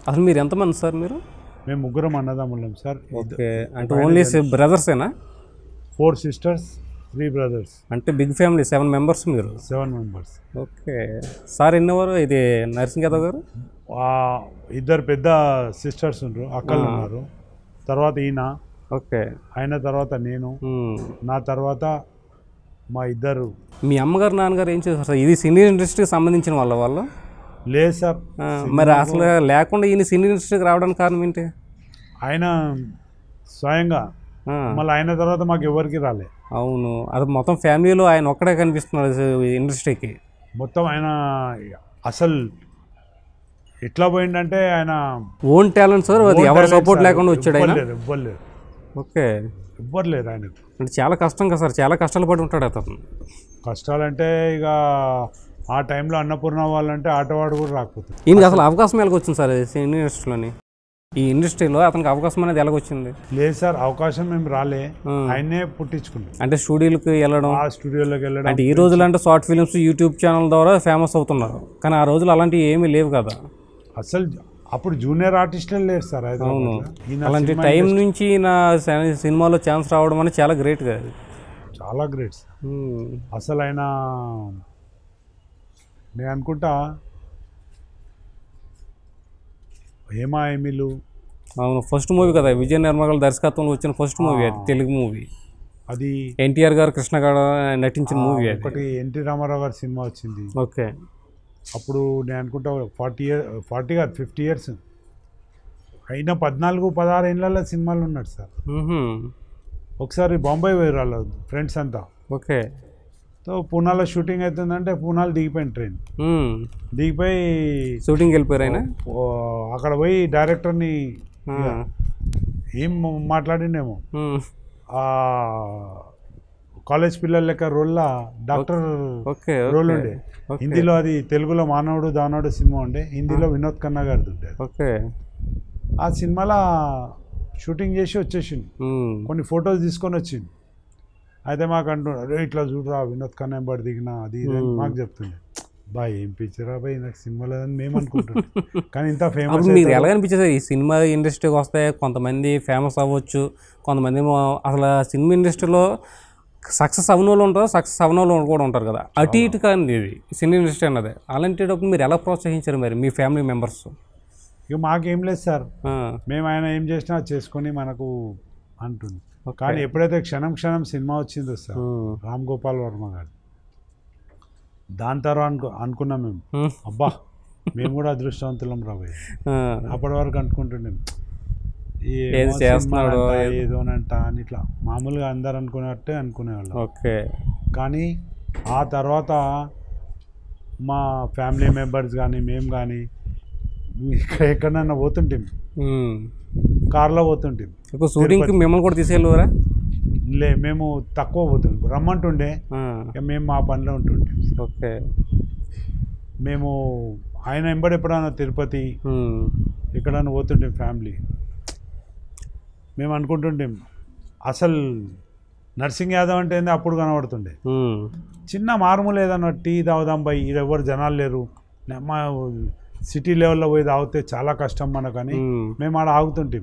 అసలు మీరు ఎంతమంది సార్ మీరు మేము ముగ్గురం అన్నదమ్ములం సార్ ఓకే అంటే ఓన్లీ బ్రదర్సేనా ఫోర్ సిస్టర్స్ త్రీ బ్రదర్స్ అంటే బిగ్ ఫ్యామిలీ సెవెన్ మెంబర్స్ మీరు సెవెన్ మెంబర్స్ ఓకే సార్ ఎన్నెవరు ఇది నరసింగ్ యాదవ్ గారు ఇద్దరు పెద్ద సిస్టర్స్ ఉన్నారు అక్కలు ఉన్నారు తర్వాత ఈయన ఓకే ఆయన తర్వాత నేను మ్మ్. నా తర్వాత మా ఇద్దరు మీ అమ్మగారు నాన్నగారు ఏం చేస్తారు సార్ ఇది సినీ ఇండస్ట్రీకి సంబంధించిన వాళ్ళ వాళ్ళు లేదు సార్ ఆ, మరి అసలు లేకుండా ఈయన సినీ ఇండస్ట్రీకి రావడానికి కారణం ఏంటి ఆయన స్వయంగా ఆ, మళ్ళీ ఆయన తర్వాత మాకు ఎవరికి రాలే అవును అది మొత్తం ఫ్యామిలీలో ఆయన ఒక్కడే కనిపిస్తున్నాడు ఈ ఇండస్ట్రీకి మొత్తం ఆయన అసలు ఎట్లా పోయిందంటే ఆయన ఓన్ టాలెంట్ సార్ అది ఎవరు సపోర్ట్ లేకుండా వచ్చాడు ఆయన ఎవ్వరు లేరు ఎవ్వరు లేరు ఓకే ఎవ్వరు లేరు ఆయనకు అంటే చాలా కష్టం కదా సార్ చాలా కష్టాలు పడి ఉంటాడు అతను కష్టాలంటే ఇక ఆ టైంలో అన్నపూర్ణ వాళ్ళంటే ఆటవాడు కూడా రాకపోతుంది ఈయనకి అసలు అవకాశం ఎలాగొచ్చింది సార్ ఈ సినీ ఇండస్ట్రీలోని ఈ ఇండస్ట్రీలో అతనికి అవకాశం అనేది ఎలాగొచ్చింది లేదు సార్ అవకాశం మేము రాలే ఆ. ఆయనే పుట్టించుకున్నాం అంటే స్టూడియోలకు వెళ్ళడం ఆ స్టూడియోలోకి వెళ్ళడం అంటే ఈ రోజులు అంటే షార్ట్ ఫిల్మ్స్ యూట్యూబ్ ఛానల్ ద్వారా ఫేమస్ అవుతున్నారు కానీ ఆ రోజులు అలాంటివి ఏమీ లేవు కదా అసలు అప్పుడు జూనియర్ ఆర్టిస్టులు లేరు సార్ హైదరాబాద్లో. ఈయన అలాంటి సినిమా టైం నుంచి నా స- సినిమాలో ఛాన్స్ రావడం అనేది చాలా గ్రేట్ కదా చాలా గ్రేట్ సార్ ఉమ్. అసలు ఆయన నేను అనుకుంటా హేమా ఎమిలు అవును ఫస్ట్ మూవీ కదా విజయ నిర్మగల దర్శకత్వంలో వచ్చిన ఫస్ట్ మూవీ అది తెలుగు మూవీ అది ఎన్టీఆర్ గారు కృష్ణ గారు నటించిన మూవీ అది ఒకటి ఎన్టీ రామారావు గారి సినిమా వచ్చింది ఓకే అప్పుడు నేను అనుకుంటా ఫార్టీ ఇయర్ ఫార్టీ కాదు ఫిఫ్టీ ఇయర్స్ అయినా పద్నాలుగు పదహారు ఏళ్ళ సినిమాలు ఉన్నాడు సార్ మ్మ్హ్మ్. ఒకసారి బాంబే పోయి వాళ్ళు ఫ్రెండ్స్ అంతా ఓకే సో పూనాలో షూటింగ్ అవుతుందంటే పూనాలు దిగిపోయింది ట్రైన్ మ్మ్. దిగిపోయి షూటింగ్ వెళ్ళిపోయారు ఆయన ఓ, అక్కడ పోయి డైరెక్టర్ని ఆ. ఏం మాట్లాడిండేమో మ్మ్. ఆ కాలేజ్ పిల్లల లెక్క రోల్లా డాక్టర్ ఓకే రోల్ ఓకే ఉండే ఓకే. హిందీలో అది తెలుగులో మానవుడు దానవుడు సినిమా ఉండే హిందీలో వినోద్ ఖన్నా గారిది ఉండే ఓకే ఆ సినిమాలో షూటింగ్ చేసి వచ్చేసింది మ్మ్. కొన్ని ఫొటోస్ తీసుకొని వచ్చింది అయితే మాకు అంటున్నాడు అరే ఇట్లా చూడరా వినోద్ ఖన్నా ఎంబడి దిగినా అది ఇది అని మాకు చెప్తుండే బా ఏం పిక్చర్ బాయ్ నాకు సినిమా లేదని మేము అనుకుంటున్నాం కానీ ఇంత ఫేమస్ అప్పుడు మీరు ఎలా అనిపించేది ఈ సినిమా ఇండస్ట్రీకి వస్తే కొంతమంది ఫేమస్ అవ్వచ్చు కొంతమంది ఏమో అసలు ఆ సినిమా ఇండస్ట్రీలో సక్సెస్ అవ్వని వాళ్ళు ఉంటారు సక్సెస్ అవ్వని వాళ్ళు కూడా ఉంటారు కదా అటు ఇటు కానీ ఇది సినీ ఇండస్ట్రీ అన్నది అలాంటిటప్పుడు మీరు ఎలా ప్రోత్సహించారు మరి మీ ఫ్యామిలీ మెంబర్స్ ఇక మాకేం లేదు సార్ మేము ఆయన ఏం చేసినా అది చేసుకొని మనకు అంటుంది కానీ ఎప్పుడైతే క్షణం క్షణం సినిమా వచ్చిందో సార్ రామ్ గోపాల్ వర్మ గారు దాని తర్వాత అనుకో అనుకున్నాం మేము అబ్బా మేము కూడా అదృష్టవంతులం రాబోయే అప్పటి వరకు అనుకుంటుండే ఏది చేస్తున్నాడో, ఏది- ఏదోనంట అని ఇట్లా మామూలుగా అందరు అనుకున్నట్టే అనుకునేవాళ్ళం ఓకే కానీ ఆ తర్వాత మా ఫ్యామిలీ మెంబర్స్ కానీ మేము కానీ ఇక్కడ ఎక్కడన్నా పోతుంటాం కార్లో పోతుంటాం ఎక్కువ షూటింగ్కి మిమ్మల్ని కూడా తీసుకెళ్ళారా లే మేము తక్కువ పోతుంటాం రమ్మంటుండే ఇక మేము మా పనిలో ఉంటుండే ఓకే మేము ఆయన వెంబడి ఎప్పుడైనా తిరుపతి ఉమ్. ఎక్కడైనా పోతుంటాం ఫ్యామిలీ మేము అనుకుంటుంటాం అసలు నర్సింగ్ యాదవ్ అంటే ఏంది అప్పుడు కనబడుతుండే ఉమ్. చిన్న మారుమూల ఏదన్నా టీ తాగుదాం పోయి ఈడ ఎవరు జనాలు లేరు నే- మా సిటీ లెవెల్లో పోయి తాగితే చాలా కష్టం మనకని ఉమ్. మేము ఆడ ఆగుతుంటాం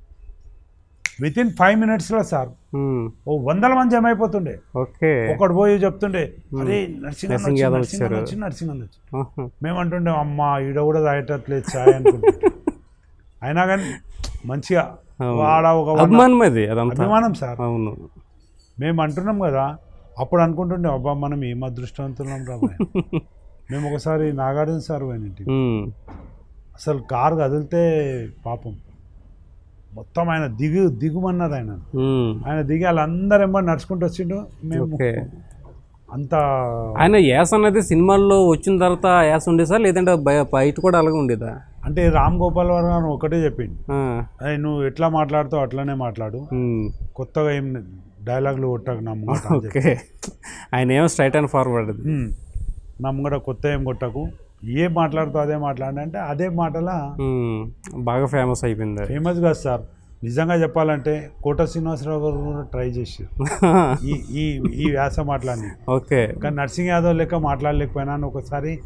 విత్ ఇన్ ఫైవ్ మినిట్స్లో సార్ ఉమ్. ఓ వందల మంది జమ అయిపోతుండే ఓకే ఒకడు పోయి చెప్తుండే అరే నర్సింగ్ అన్న నర్సింగ్ వచ్చి, యాదవ్ నర్సింగ్ అన్న వచ్చారు. వచ్చి నర్సింగ్ అన్న వచ్చి ఆహా. మేము అంటుండే అమ్మ ఈడ కూడా తాగేటట్లేదు చాయ్ అనుకుంటుంటే అయినా కానీ మంచిగా అవును. ఆడ ఒక వన్ అభిమానం అది అదంతా అభిమానం సార్ అవును మేము అంటున్నాం కదా అప్పుడు అనుకుంటుండే అబ్బా మనం ఏం అదృష్టవంతులం రాబోయే మేము ఒకసారి నాగార్జున సార్ పోయినంటి ఉమ్. అసలు కారు కదిలితే పాపం మొత్తం ఆయన దిగు దిగుమన్నారు ఆయన ఉమ్. ఆయన దిగి వాళ్ళందరూ ఏమో నడుచుకుంటూ వచ్చిండు మేము ఓకే అంత ఆయన యాస అనేది సినిమాల్లో వచ్చిన తర్వాత యాస ఉండేదా లేదంటే బయ- బయట కూడా అలాగే ఉండేదా అంటే రామ్ గోపాల్ వర్మ గారు ఒకటే చెప్పిండు ఆ. అరే నువ్వు ఎట్లా మాట్లాడుతావు అట్లనే మాట్లాడు ఉమ్. కొత్తగా ఏం డైలాగులు కొట్టకు నా ముంగట అని చెప్పి. ఓకే ఆయన ఏమో స్ట్రైట్ అండ్ ఫార్వర్డ్ అది ఉమ్. నా ముంగట కొత్త ఏం కొట్టకు ఏం మాట్లాడుతావు అదే మాట్లాడండి అంటే అదే మాటలా ఉమ్. బాగా ఫేమస్ అయిపోయింది అది. ఫేమస్ కాదు సార్ నిజంగా చెప్పాలంటే కోట శ్రీనివాసరావు గారు కూడా ట్రై చేశారు ఈ ఈ ఈ వ్యాస మాట్లాడి ఓకే కానీ నర్సింగ్ యాదవ్ లెక్క మాట్లాడలేకపోయినా అని ఒకసారి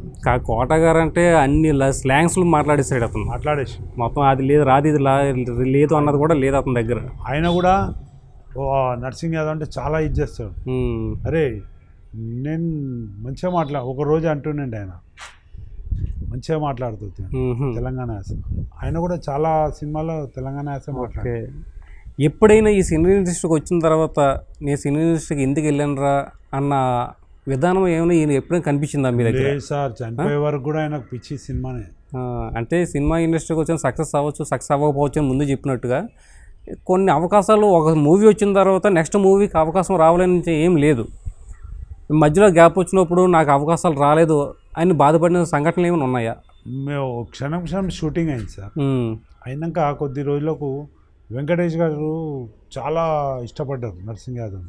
కా- కోట గారు అంటే అన్ని స్లాంగ్స్లు మాట్లాడేసాడు అతను మాట్లాడేసి మొత్తం అది లేదు రాదు ఇది లా- లేదు అన్నది కూడా లేదు అతని దగ్గర ఆయన కూడా ఓ నర్సింగ్ యాదవ్ అంటే చాలా ఇది చేస్తాడు ఉమ్, అరే నేను మంచిగా మాట్లా ఒక రోజు అంటుండండి ఆయన మంచిగా మాట్లాడుతుంది ఉహుం. తెలంగాణ యాస ఆయన కూడా చాలా సినిమాలో తెలంగాణ యాస మాట్లాడు ఓకే ఎప్పుడైనా ఈ సినీ ఇండస్ట్రీకి వచ్చిన తర్వాత నేను సినీ ఇండస్ట్రీకి ఎందుకు వెళ్ళానురా అన్న విధానం ఏమైనా ఈయన ఎప్పుడైనా కనిపించిందా మీ దగ్గర లేదు సార్ చనిపోయే వరకు కూడా ఆయనకు పిచ్చి సినిమానే ఆ, అంటే సినిమా ఇండస్ట్రీకి వచ్చిన సక్సెస్ అవ్వచ్చు సక్సెస్ అవ్వకపోవచ్చు అని ముందు చెప్పినట్టుగా కొన్ని అవకాశాలు ఒక మూవీ వచ్చిన తర్వాత నెక్స్ట్ మూవీకి అవకాశం రావాలని ఏం లేదు మధ్యలో గ్యాప్ వచ్చినప్పుడు నాకు అవకాశాలు రాలేదు అని బాధపడిన సంఘటనలు ఏమైనా ఉన్నాయా మేము క్షణం క్షణం షూటింగ్ అయింది సార్ ఉమ్, అయినాక కొద్ది రోజులకు వెంకటేష్ గారు చాలా ఇష్టపడ్డారు నర్సింగ్ యాదవ్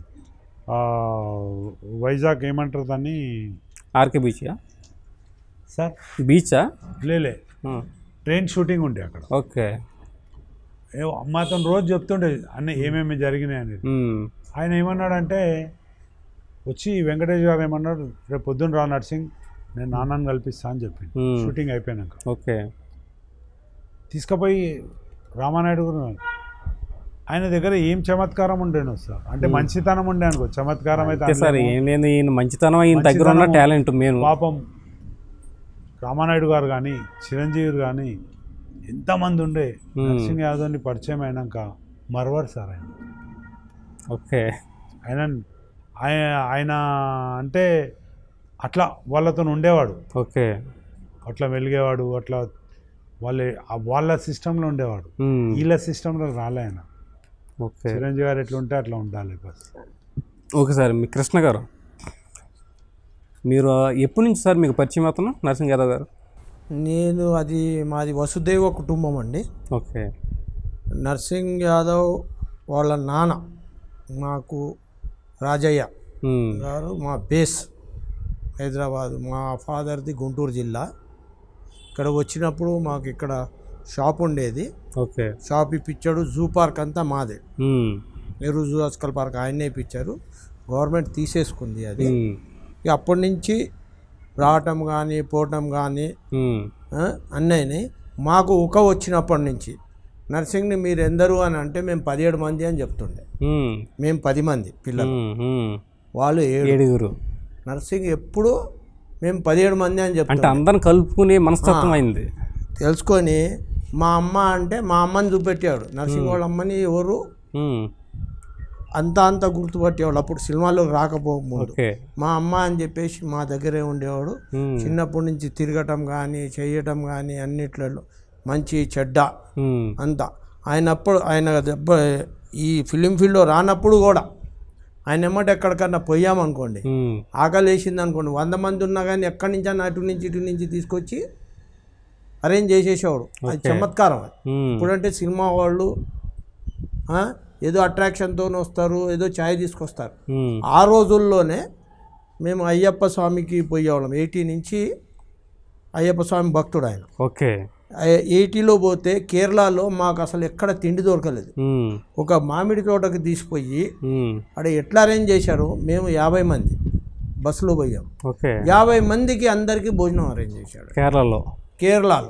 వైజాగ్ ఏమంటారు దాన్ని ఆర్కే బీచా సార్ బీచా లేలే ఆ, ట్రైన్ షూటింగ్ ఉండే అక్కడ ఓకే ఏ అమ్మ అతను రోజు చెప్తుండే అన్న ఏమేమి జరిగినాయి అనేది ఉమ్, ఆయన ఏమన్నాడంటే వచ్చి వెంకటేష్ గారు ఏమన్నాడు రేపు పొద్దున్న రా నర్సింగ్ నేను నాన్నని కల్పిస్తా అని చెప్పింది Hmm. షూటింగ్ అయిపోయినాక ఓకే తీసుకుపోయి రామానాయుడు గారు ఆయన దగ్గర ఏం చమత్కారం ఉండేను సార్ అంటే మంచితనం ఉండే అనుకో చమత్కారం అయితే అంతే సార్ అనలేము. ఏం లేదు ఈయన మంచితనం ఈయన దగ్గర ఉన్న మంచితనము. టాలెంట్ మేము పాపం రామానాయుడు గారు కానీ చిరంజీవి కానీ ఎంతమంది ఉండే Hmm. నర్సింగ్ యాదవ్ని పరిచయం అయినాక మరవరు సార్ ఆయన ఓకే ఆయన ఆయన ఆయన అంటే అట్లా వాళ్ళతో ఉండేవాడు ఓకే అట్లా వెలిగేవాడు అట్లా వాళ్ళ వాళ్ళ సిస్టంలో ఉండేవాడు ఉమ్, వీళ్ళ సిస్టంలో రాలే ఆయన ఓకే చిరంజీవి గారు ఎట్లా ఉంటే అట్లా ఉండాలి బస్ ఓకే సార్ మీ కృష్ణ గారు మీరు ఎప్పటి నుంచి సార్ మీకు పరిచయం అవుతున్నా నరసింహ యాదవ్ గారు నేను అది మాది వసుదేవ కుటుంబం అండి ఓకే నర్సింగ్ యాదవ్ వాళ్ళ నాన్న మాకు రాజయ్య ఉమ్, గారు మా బేస్ హైదరాబాద్ మా ఫాదర్ది గుంటూరు జిల్లా ఇక్కడ వచ్చినప్పుడు మాకు ఇక్కడ షాప్ ఉండేది ఓకే షాప్ ఇప్పించాడు జూ పార్క్ అంతా మాదే ఉమ్, నెహ్రూ జూలాజికల్ పార్క్ ఆయన్నే ఇప్పించారు గవర్నమెంట్ తీసేసుకుంది అది ఉమ్, ఇక అప్పటి నుంచి రావటం కానీ పోవటం కానీ ఉమ్, ఆ, అన్నయ్యని మాకు ఉక వచ్చినప్పటి నుంచి నర్సింగ్ని మీరు ఎందరు అని అంటే మేము పదిహేడు మంది అని చెప్తుండే ఉమ్, మేము పది మంది పిల్లలు ఉమ్, ఉమ్. వాళ్ళు ఏడు ఏడుగురు నర్సింగ్ ఎప్పుడు మేము పదిహేడు మంది అని అంటే చెప్తాం అందరిని కలుపుకునే మనస్తత్వం అయింది తెలుసుకొని మా అమ్మ అంటే మా అమ్మని చూపెట్టాడు నర్సింగ్ వాళ్ళ అమ్మని ఎవరు ఉమ్, అంత అంత గుర్తుపట్టేవాళ్ళు అప్పుడు సినిమాలో రాకపోకముందు ఓకే మా అమ్మ అని చెప్పేసి మా దగ్గరే ఉండేవాడు ఉమ్, చిన్నప్పటి నుంచి తిరగటం కానీ చేయటం కానీ అన్నిట్లలో మంచి చెడ్డ ఉమ్, అంతా ఆయన అప్పుడు ఆయన దెబ్బ ఈ ఫిలిం ఫీల్డ్లో రానప్పుడు కూడా ఆయన ఎమ్మటి ఎక్కడికన్నా పోయామనుకోండి ఉమ్, ఆకలి వేసింది అనుకోండి వంద మంది ఉన్నా కానీ ఎక్కడి నుంచి అన్న అటు నుంచి ఇటు నుంచి తీసుకొచ్చి అరేంజ్ చేసేసేవాడు అది చమత్కారం అది ఉమ్, ఇప్పుడంటే సినిమా వాళ్ళు ఆ, ఏదో అట్రాక్షన్తో వస్తారు ఏదో ఛాయ్ తీసుకొస్తారు ఉమ్, ఆ రోజుల్లోనే మేము అయ్యప్ప స్వామికి పోయేవాళ్ళం ఎయిటీ నుంచి అయ్యప్ప స్వామి భక్తుడు ఆయన ఓకే ఎయిటీలో పోతే కేరళలో మాకు అసలు ఎక్కడ తిండి దొరకలేదు ఉమ్, ఒక మామిడి తోటకి తీసిపోయి ఉమ్, అక్కడ ఎట్లా అరేంజ్ చేశారు మేము యాభై మంది బస్సులో పోయాం ఓకే యాభై మందికి అందరికీ భోజనం అరేంజ్ చేశాడు కేరళలో కేరళలో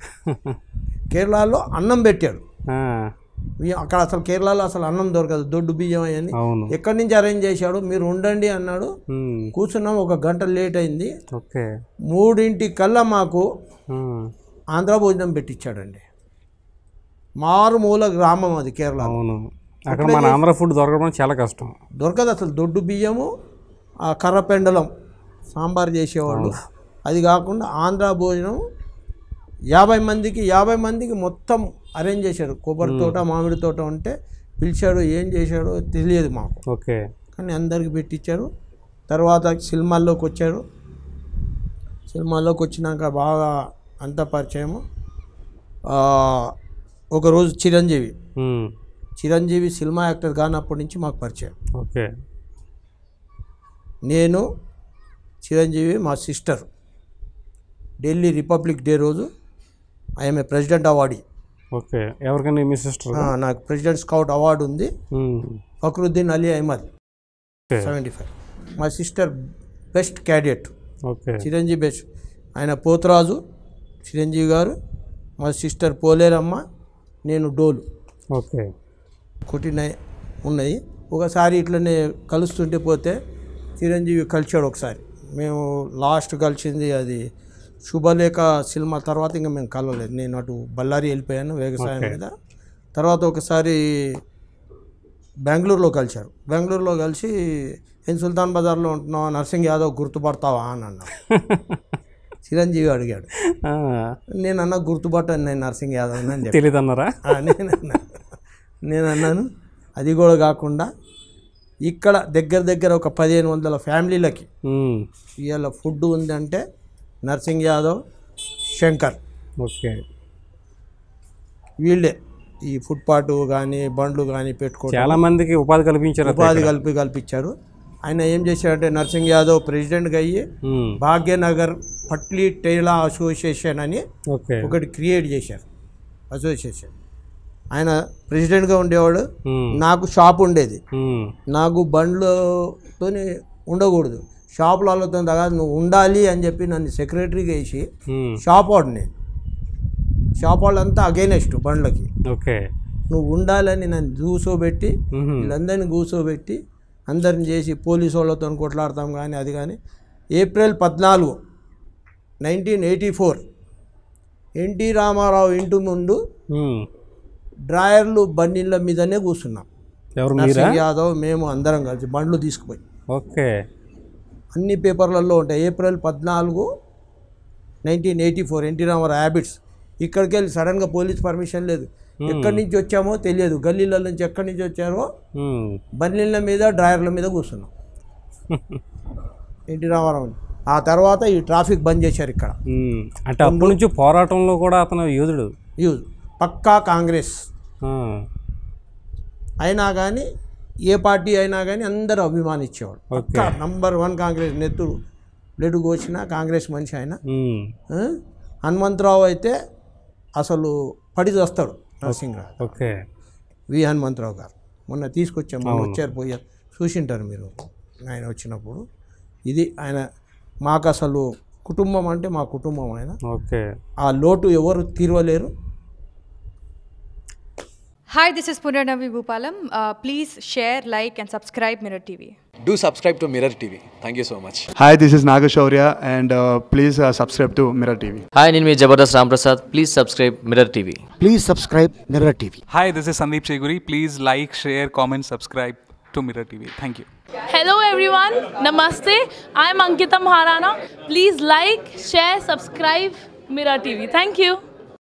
కేరళలో అన్నం పెట్టాడు ఆ, ఈ- అక్కడ అసలు కేరళలో అసలు అన్నం దొరకదు దొడ్డు బియ్యం అని అవును ఎక్కడి నుంచి అరేంజ్ చేశాడు మీరు ఉండండి అన్నాడు ఉమ్, కూర్చున్నాం ఒక గంట లేట్ అయింది ఓకే మూడింటి కల్లా మాకు ఉమ్, ఆంధ్ర భోజనం పెట్టించాడండి మారుమూల గ్రామం అది కేరళ అవును అక్కడ మన ఆంధ్ర ఫుడ్ దొరకడం చాలా కష్టం దొరకదు అసలు దొడ్డు బియ్యము ఆ కర్ర పెండలం సాంబార్ చేసేవాళ్ళు అది కాకుండా ఆంధ్ర భోజనం యాభై మందికి యాభై మందికి మొత్తం అరేంజ్ చేశాడు కొబ్బరి తోట మామిడి తోట ఉంటే పిలిచాడు ఏం చేశాడో తెలియదు మాకు ఓకే కానీ అందరికి పెట్టించారు తర్వాత సినిమాల్లోకి వచ్చారు సినిమాల్లోకి వచ్చినాక బాగా అంత పరిచయము ఆ, ఒకరోజు చిరంజీవి ఉమ్, చిరంజీవి సినిమా యాక్టర్ కానప్పటి నుంచి మాకు పరిచయం ఓకే నేను చిరంజీవి మా సిస్టర్ ఢిల్లీ రిపబ్లిక్ డే రోజు I am a president awardee okay ఎవరికైనా మీ సిస్టర్ నాకు ప్రెసిడెంట్ స్కౌట్ అవార్డు ఉంది Fakhruddin Ali Ahmed okay seventy five మా sister best cadet okay Chiranjeevi best ఆయన పోతురాజు చిరంజీవి గారు మా సిస్టర్ పోలేరమ్మ నేను డోలు ఓకే కొట్టిన ఉన్నాయి ఒకసారి ఇట్లనే కలుస్తుంటే పోతే చిరంజీవి కలిశాడు ఒకసారి మేము లాస్ట్ కలిసింది అది శుభలేఖ సినిమా తర్వాత ఇంకా మేము కలవలేదు నేను అటు బళ్ళారి వెళ్ళిపోయాను వ్యవసాయం మీద తర్వాత ఒకసారి బెంగళూరులో కలిశారు బెంగళూరులో కలిసి నేను సుల్తాన్ బజార్లో ఉంటున్నావా నర్సింగ్ యాదవ్ గుర్తుపడతావా అని అన్నాడు చిరంజీవి అడిగాడు ఆ, నేను అన్న గుర్తుపట్టాను నేను నర్సింగ్ యాదవ్ అని చెప్పి తెలీదు అన్నారా ఆ, నేను అన్నా నేను అన్నాను అది కూడా కాకుండా ఇక్కడ దగ్గర దగ్గర ఒక పదిహేను వందల ఫ్యామిలీలకి ఉమ్, ఇవాళ ఫుడ్ ఉందంటే నర్సింగ్ యాదవ్ శంకర్ ఓకే వీళ్ళే ఈ ఫుట్పాత్ కానీ బండ్లు కానీ పెట్టుకోవడం చాలా మందికి ఉపాధి కల్పించారు అక్కడ. ఉపాధి కల్పి కల్పించారు ఆయన ఏం చేశాడంటే నర్సింగ్ యాదవ్ ప్రెసిడెంట్గా అయ్యి ఉమ్, భాగ్యనగర్ పట్లీ టైలా అసోసియేషన్ అని ఓకే ఒకటి క్రియేట్ చేశారు అసోసియేషన్ ఆయన ప్రెసిడెంట్గా ఉండేవాడు ఉమ్, నాకు షాప్ ఉండేది ఉమ్, నాకు బండ్లతో ఉండకూడదు షాపులతో దగ్గర నువ్వు ఉండాలి అని చెప్పి నన్ను సెక్రటరీగా వేసి ఉమ్, షాప్ వాడు నేను షాప్ వాళ్ళంతా అగైనెస్ట్ బండ్లకి ఓకే నువ్వు ఉండాలని నన్ను కూర్చోబెట్టి ఉహుం, వీళ్ళందరినీ కూర్చోబెట్టి అందరిని చేసి పోలీసు వాళ్ళతో కొట్లాడతాం కానీ అది కానీ ఏప్రిల్ పద్నాలుగు nineteen eighty four N T Rama Rao ఇంటి ముందు ఉమ్, డ్రాయర్లు బండిళ్ళ మీదనే కూర్చున్నాం ఎవరు మీరా నర్సింగ్ యాదవ్ మేము అందరం కలిసి బండ్లు తీసుకుపోయి ఓకే అన్ని పేపర్లలో ఉంటాయి ఏప్రిల్ పద్నాలుగు nineteen eighty four N T Rama Rao habits ఇక్కడికి వెళ్ళి సడన్గా పోలీస్ పర్మిషన్ లేదు ఎక్కడి నుంచి వచ్చామో తెలియదు గల్లీల నుంచి ఎక్కడి నుంచి వచ్చారో ఉమ్, బండ్ల మీద డ్రాయర్ల మీద కూర్చున్నాం ఎన్టీ రామారావు ఆ తర్వాత ఈ ట్రాఫిక్ బంద్ చేశారు ఇక్కడ ఉమ్, అంటే అప్పటి నుంచి పోరాటంలో కూడా అతను యోధుడు యూజ్ పక్కా కాంగ్రెస్ ఆ, అయినా కానీ ఏ పార్టీ అయినా కానీ అందరూ అభిమానించేవాడు పక్కా నంబర్ వన్ కాంగ్రెస్ నెత్తురు బ్లడ్ కోసిన కాంగ్రెస్ మనిషి ఆయన ఉమ్, ఆ? హనుమంతరావు అయితే అసలు పడి వస్తాడు నరసింహరావు ఓకే వి హనుమంతరావు గారు మొన్న తీసుకొచ్చాం మొన్న వచ్చారు పోయారు చూసింటారు మీరు ఆయన వచ్చినప్పుడు ఇది ఆయన మాకు అసలు కుటుంబం అంటే మా కుటుంబం ఆయన ఓకే ఆ లోటు ఎవరు తీరవలేరు Hi, this is Punarnavi Bhupalam. Uh, please share, like, and subscribe Mirror TV. Do subscribe to Mirror TV. Thank you so much. Hi, this is Nagashaurya, and uh, please uh, subscribe to Mirror TV. Hi నేను మీ Jabardasth Ramprasad please subscribe Mirror TV Please subscribe Mirror TV. Hi, this is Sandeep Cheguri. Please like, share, comment, subscribe to Mirror TV. Thank you. Hello everyone, Namaste. I'm Ankita Maharana. Please like, share, subscribe Mira TV. Thank you.